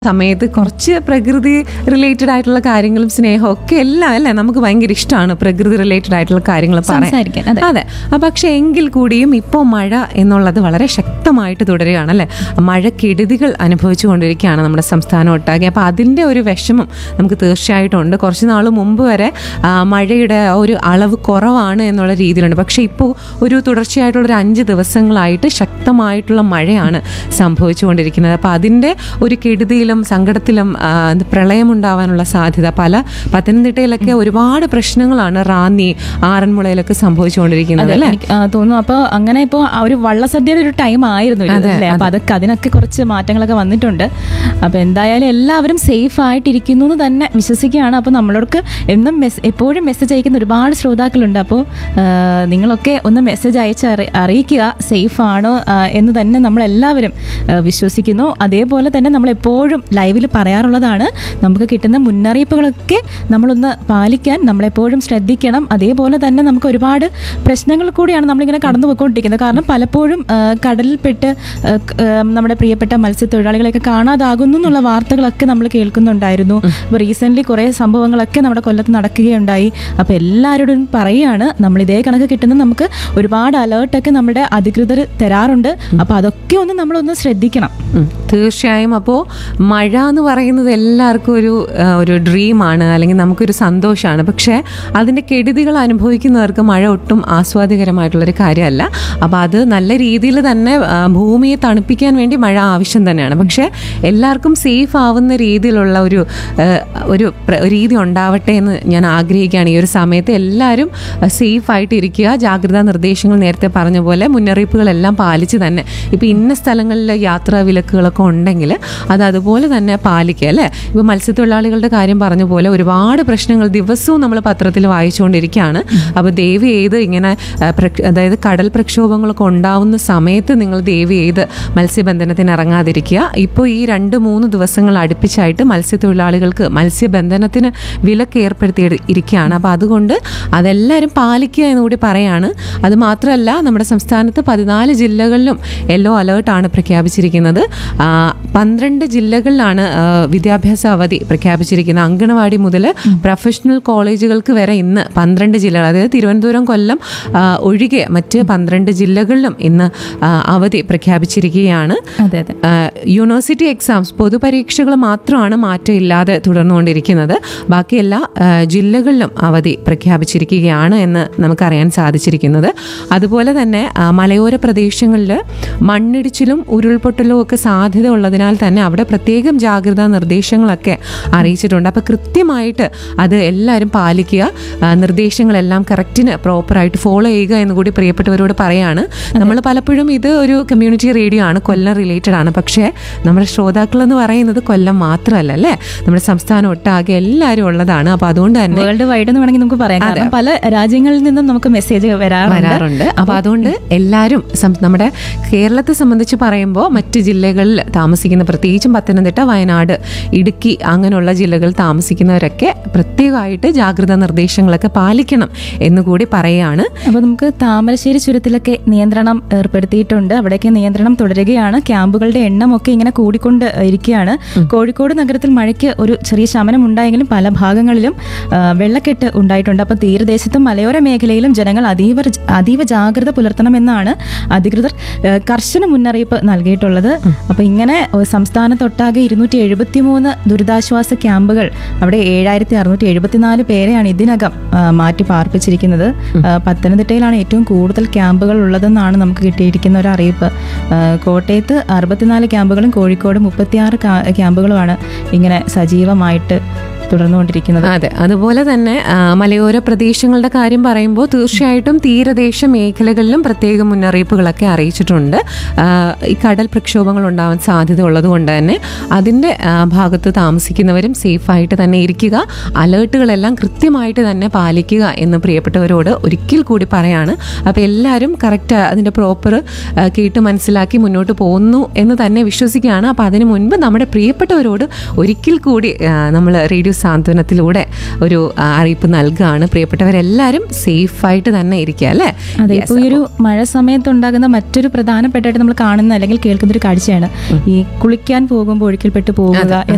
സമയത്ത് കുറച്ച് പ്രകൃതി റിലേറ്റഡ് ആയിട്ടുള്ള കാര്യങ്ങളും സ്നേഹവും ഒക്കെ എല്ലാം അല്ലേ നമുക്ക് ഭയങ്കര ഇഷ്ടമാണ് പ്രകൃതി റിലേറ്റഡ് ആയിട്ടുള്ള കാര്യങ്ങൾ സംസാരിക്കാൻ, അതെ. അതെ ആ, പക്ഷെ എങ്കിൽ കൂടിയും ഇപ്പോൾ മഴ എന്നുള്ളത് വളരെ ശക്തമായിട്ട് തുടരുകയാണ് അല്ലേ മഴക്കെടുതികൾ അനുഭവിച്ചുകൊണ്ടിരിക്കുകയാണ് നമ്മുടെ സംസ്ഥാനം ഒട്ടാകെ അപ്പോൾ അതിൻ്റെ ഒരു വിഷമം നമുക്ക് തീർച്ചയായിട്ടും ഉണ്ട് കുറച്ച് നാൾ മുമ്പ് വരെ ആ, മഴയുടെ ആ ഒരു അളവ് കുറവാണ് എന്നുള്ള രീതിയിലുണ്ട് പക്ഷേ ഇപ്പോൾ ഒരു തുടർച്ചയായിട്ടുള്ള ഒരു അഞ്ച് ദിവസങ്ങളായിട്ട് ശക്തമായിട്ടുള്ള മഴയാണ് സംഭവിച്ചുകൊണ്ടിരിക്കുന്നത് അപ്പോൾ അതിൻ്റെ ഒരു കെടുതിയിലും സങ്കടത്തിലും ആ, എന്ത് പ്രളയമുണ്ടാവാനുള്ള സാധ്യത പല പത്തനംതിട്ടയിലൊക്കെ ഒരുപാട് പ്രശ്നങ്ങളാണ് റാന്നി ആറന്മുളയിലൊക്കെ സംഭവിച്ചുകൊണ്ടിരിക്കുന്നത് അതെ അല്ലേ എനിക്ക് ആ, തോന്നുന്നു അപ്പൊ അങ്ങനെ ഇപ്പോ ആ ഒരു വള്ളസദ്യയുടെ ഒരു ടൈം ആയിരുന്നു ഇത്, അല്ലേ അപ്പൊ അതൊക്കെ അതിനൊക്കെ കുറച്ച് മാറ്റങ്ങളൊക്കെ വന്നിട്ടുണ്ട് അപ്പൊ എന്തായാലും എല്ലാവരും സേഫ് ആയിട്ടിരിക്കുന്നു എന്ന് തന്നെ വിശ്വസിക്കുകയാണ് അപ്പൊ നമ്മളോർക്ക് എന്നും മെസ് എപ്പോഴും മെസ്സേജ് അയക്കുന്ന ഒരുപാട് ശ്രോതാക്കളുണ്ട് അപ്പോൾ നിങ്ങളൊക്കെ ഒന്ന് മെസ്സേജ് അയച്ച് അറി- അറിയിക്കുക സേഫ് ആണോ ആ, എന്ന് തന്നെ നമ്മൾ എല്ലാവരും ആ, വിശ്വസിക്കുന്നു അതേപോലെ തന്നെ നമ്മൾ എപ്പോഴും ലൈവിൽ പറയാറുള്ളതാണ് നമുക്ക് കിട്ടുന്ന മുന്നറിയിപ്പുകളൊക്കെ നമ്മളൊന്ന് പാലിക്കാൻ നമ്മളെപ്പോഴും ശ്രദ്ധിക്കണം അതേപോലെ തന്നെ നമുക്ക് ഒരുപാട് പ്രശ്നങ്ങൾ കൂടിയാണ് നമ്മളിങ്ങനെ കടന്നു പോയിക്കൊണ്ടിരിക്കുന്നത് കാരണം പലപ്പോഴും ആ, കടലിൽപ്പെട്ട് ആ, ക- ആ, നമ്മുടെ പ്രിയപ്പെട്ട മത്സ്യത്തൊഴിലാളികളെയൊക്കെ കാണാതാകുന്നു എന്നുള്ള വാർത്തകളൊക്കെ നമ്മൾ കേൾക്കുന്നുണ്ടായിരുന്നു അപ്പോൾ റീസെൻ്റ്ലി കുറേ സംഭവങ്ങളൊക്കെ നമ്മുടെ കൊല്ലത്ത് നടക്കുകയുണ്ടായി അപ്പോൾ എല്ലാവരോടും പറയുകയാണ് നമ്മൾ ഇതേ കണക്ക് കിട്ടുന്ന നമുക്ക് ഒരുപാട് അലേർട്ടൊക്കെ നമ്മുടെ അധികൃതർ തരാറുണ്ട് അപ്പോൾ അതൊക്കെ ഒന്ന് നമ്മളൊന്ന് ശ്രദ്ധിക്കണം ഉം. തീർച്ചയായും അപ്പോൾ മഴ എന്ന് പറയുന്നത് എല്ലാവർക്കും ഒരു ആ, ഒരു ഡ്രീമാണ് അല്ലെങ്കിൽ നമുക്കൊരു സന്തോഷമാണ് പക്ഷേ അതിൻ്റെ കെടുതികൾ അനുഭവിക്കുന്നവർക്ക് മഴ ഒട്ടും ആസ്വാദികരമായിട്ടുള്ളൊരു കാര്യമല്ല അപ്പോൾ അത് നല്ല രീതിയിൽ തന്നെ ആ, ഭൂമിയെ തണുപ്പിക്കാൻ വേണ്ടി മഴ ആവശ്യം തന്നെയാണ് പക്ഷേ എല്ലാവർക്കും സേഫ് ആവുന്ന രീതിയിലുള്ള ഒരു ആ, ഒരു പ്ര- ഒരു രീതി ഉണ്ടാവട്ടെ എന്ന് ഞാൻ ആഗ്രഹിക്കുകയാണ് ഈ ഒരു സമയത്ത് എല്ലാവരും സേഫ് ആയിട്ട് ഇരിക്കുക ജാഗ്രതാ നിർദ്ദേശങ്ങൾ നേരത്തെ പറഞ്ഞ പോലെ മുന്നറിയിപ്പുകളെല്ലാം പാലിച്ച് തന്നെ ഇപ്പം ഇന്ന സ്ഥലങ്ങളിൽ യാത്രാ വിലക്കുകളൊക്കെ ഉണ്ടെങ്കിൽ അത് അതുപോലെ തന്നെ പാലിക്കുക അല്ലേ ഇപ്പോൾ മത്സ്യത്തൊഴിലാളികളുടെ കാര്യം പറഞ്ഞ പോലെ ഒരുപാട് പ്രശ്നങ്ങൾ ദിവസവും നമ്മൾ പത്രത്തിൽ വായിച്ചുകൊണ്ടിരിക്കുകയാണ് അപ്പോൾ ദയവ് ചെയ്ത് ഇങ്ങനെ ആ, പ്രക്ഷ- അതായത് കടൽ പ്രക്ഷോഭങ്ങളൊക്കെ ഉണ്ടാവുന്ന സമയത്ത് നിങ്ങൾ ദയവ് ചെയ്ത് മത്സ്യബന്ധനത്തിന് ഇറങ്ങാതിരിക്കുക ഇപ്പോൾ ഈ രണ്ട് മൂന്ന് ദിവസങ്ങൾ അടുപ്പിച്ചായിട്ട് മത്സ്യത്തൊഴിലാളികൾക്ക് മത്സ്യബന്ധനത്തിന് വിലക്ക് ഏർപ്പെടുത്തി ഇരിക്കുകയാണ് അപ്പോൾ അതുകൊണ്ട് അതെല്ലാവരും പാലിക്കുക എന്നുകൂടി പറയാണ് അത് മാത്രമല്ല നമ്മുടെ സംസ്ഥാനത്ത് പതിനാല് ജില്ലകളിലും യെല്ലോ അലേർട്ടാണ് പ്രഖ്യാപിച്ചിരിക്കുന്നത് ആ, പന്ത്രണ്ട് ജില്ലകളിലാണ് ആ, വിദ്യാഭ്യാസ അവധി പ്രഖ്യാപിച്ചിരിക്കുന്നത് അങ്കണവാടി മുതൽ പ്രൊഫഷണൽ കോളേജുകൾക്ക് വരെ ഇന്ന് പന്ത്രണ്ട് ജില്ലകൾ അതായത് തിരുവനന്തപുരം കൊല്ലം ആ, ഒഴികെ മറ്റ് പന്ത്രണ്ട് ജില്ലകളിലും ഇന്ന് ആ, അവധി പ്രഖ്യാപിച്ചിരിക്കുകയാണ് അതെ അതെ ആ, യൂണിവേഴ്സിറ്റി എക്സാംസ് പൊതുപരീക്ഷകൾ മാത്രമാണ് മാറ്റമില്ലാതെ തുടർന്നുകൊണ്ടിരിക്കുന്നത് ബാക്കി എല്ലാ ആ, ജില്ലകളിലും അവധി പ്രഖ്യാപിച്ചിരിക്കുകയാണ് എന്ന് നമുക്കറിയാൻ സാധിച്ചിരിക്കുന്നത് അതുപോലെ തന്നെ ആ, മലയോര പ്രദേശങ്ങളിൽ മണ്ണിടിച്ചിലും ഉരുൾപൊട്ടലും ഒക്കെ സാധ്യത ഉള്ളതിനാൽ തന്നെ അവിടെ പ്രത്യേകം ജാഗ്രതാ നിർദ്ദേശങ്ങളൊക്കെ അറിയിച്ചിട്ടുണ്ട് അപ്പോൾ കൃത്യമായിട്ട് അത് എല്ലാവരും പാലിക്കുക ആ, നിർദ്ദേശങ്ങളെല്ലാം കറക്റ്റിന് പ്രോപ്പറായിട്ട് ഫോളോ ചെയ്യുക എന്ന് കൂടി പ്രിയപ്പെട്ടവരോട് പറയാണ് നമ്മൾ പലപ്പോഴും ഇത് ഒരു കമ്മ്യൂണിറ്റി റേഡിയോ ആണ് കൊല്ലം റിലേറ്റഡ് ആണ് പക്ഷേ നമ്മുടെ ശ്രോതാക്കൾ എന്ന് പറയുന്നത് കൊല്ലം മാത്രമല്ല അല്ലേ നമ്മുടെ സംസ്ഥാനം ഒട്ടാകെ എല്ലാവരും ഉള്ളതാണ് അപ്പോൾ അതുകൊണ്ട് തന്നെ വേൾഡ് വൈഡ് എന്ന് വേണമെങ്കിൽ നമുക്ക് പറയാം കാരണം പല രാജ്യങ്ങളിൽ നിന്നും നമുക്ക് മെസ്സേജ് വരാറുണ്ട് വരാറുണ്ട് അപ്പോൾ അതുകൊണ്ട് എല്ലാവരും സം- നമ്മുടെ കേരളത്തെ സംബന്ധിച്ച് പറയുമ്പോൾ മറ്റ് ജില്ലകളിൽ താമസിക്കുന്ന പ്രത്യേകിച്ചും പത്തനംതിട്ട വയനാട് ഇടുക്കി അങ്ങനെയുള്ള ജില്ലകളിൽ താമസിക്കുന്നവരൊക്കെ പ്രത്യേകമായിട്ട് ജാഗ്രതാ നിർദ്ദേശങ്ങളൊക്കെ പാലിക്കണം എന്നുകൂടി പറയുകയാണ് അപ്പൊ നമുക്ക് താമരശ്ശേരി ചുരത്തിലൊക്കെ നിയന്ത്രണം ഏർപ്പെടുത്തിയിട്ടുണ്ട് അവിടേക്ക് നിയന്ത്രണം തുടരുകയാണ് ക്യാമ്പുകളുടെ എണ്ണമൊക്കെ ഇങ്ങനെ കൂടിക്കൊണ്ട് ഇരിക്കുകയാണ് കോഴിക്കോട് നഗരത്തിൽ മഴയ്ക്ക് ഒരു ചെറിയ ശമനം ഉണ്ടായെങ്കിലും പല ഭാഗങ്ങളിലും ആ, വെള്ളക്കെട്ട് ഉണ്ടായിട്ടുണ്ട് അപ്പൊ തീരദേശത്തും മലയോര മേഖലയിലും ജനങ്ങൾ അതീവ അതീവ ജാഗ്രത പുലർത്തണമെന്നാണ് അധികൃതർ ആ, കർശന മുന്നറിയിപ്പ് നൽകിയിട്ടുള്ളത് അപ്പൊ ഇങ്ങനെ ആ, സംസ്ഥാനത്തൊട്ടാകെ ഇരുന്നൂറ്റി എഴുപത്തി മൂന്ന് ദുരിതാശ്വാസ ക്യാമ്പുകൾ അവിടെ ഏഴായിരത്തി അറുന്നൂറ്റി എഴുപത്തിനാല് പേരെയാണ് ഇതിനകം ആ, മാറ്റി പാർപ്പിച്ചിരിക്കുന്നത് ആ, പത്തനംതിട്ടയിലാണ് ഏറ്റവും കൂടുതൽ ക്യാമ്പുകൾ ഉള്ളതെന്നാണ് നമുക്ക് കിട്ടിയിരിക്കുന്ന ഒരു അറിയിപ്പ് ആ, കോട്ടയത്ത് അറുപത്തിനാല് ക്യാമ്പുകളും കോഴിക്കോട് മുപ്പത്തിയാറ് കാ- ക്യാമ്പുകളുമാണ് ഇങ്ങനെ സജീവമായിട്ട് തുടർന്നുകൊണ്ടിരിക്കുന്നത് അതെ അതുപോലെ തന്നെ ആ, മലയോര പ്രദേശങ്ങളുടെ കാര്യം പറയുമ്പോൾ തീർച്ചയായിട്ടും തീരദേശ മേഖലകളിലും പ്രത്യേക മുന്നറിയിപ്പുകളൊക്കെ അറിയിച്ചിട്ടുണ്ട് ആ, ഈ കടൽ പ്രക്ഷോഭങ്ങൾ ഉണ്ടാവാൻ സാധ്യത ഉള്ളതുകൊണ്ട് തന്നെ അതിൻ്റെ ആ, ഭാഗത്ത് താമസിക്കുന്നവരും സേഫായിട്ട് തന്നെ ഇരിക്കുക അലേർട്ടുകളെല്ലാം കൃത്യമായിട്ട് തന്നെ പാലിക്കുക എന്ന് പ്രിയപ്പെട്ടവരോട് ഒരിക്കൽ കൂടി പറയാണ് അപ്പോൾ എല്ലാവരും കറക്റ്റ് അതിൻ്റെ പ്രോപ്പർ കേട്ട് മനസ്സിലാക്കി മുന്നോട്ട് പോകുന്നു എന്ന് തന്നെ വിശ്വസിക്കുകയാണ് അപ്പോൾ അതിന് മുൻപ് നമ്മുടെ പ്രിയപ്പെട്ടവരോട് ഒരിക്കൽ കൂടി നമ്മൾ റേഡിയോ സാന്ത്വനത്തിലൂടെ ഒരു ആ, അറിയിപ്പ് നൽകുകയാണ് പ്രിയപ്പെട്ടവരെല്ലാവരും സേഫായിട്ട് തന്നെ ഇരിക്കുക അല്ലേ അതെ ഇപ്പോൾ ഈ ഒരു മഴ സമയത്ത് ഉണ്ടാകുന്ന മറ്റൊരു പ്രധാനപ്പെട്ടായിട്ട് നമ്മൾ കാണുന്ന അല്ലെങ്കിൽ കേൾക്കുന്ന ഒരു കാഴ്ചയാണ് ഈ കുളിക്കാൻ പോകുമ്പോൾ ഒഴുക്കിൽപ്പെട്ട് പോവുക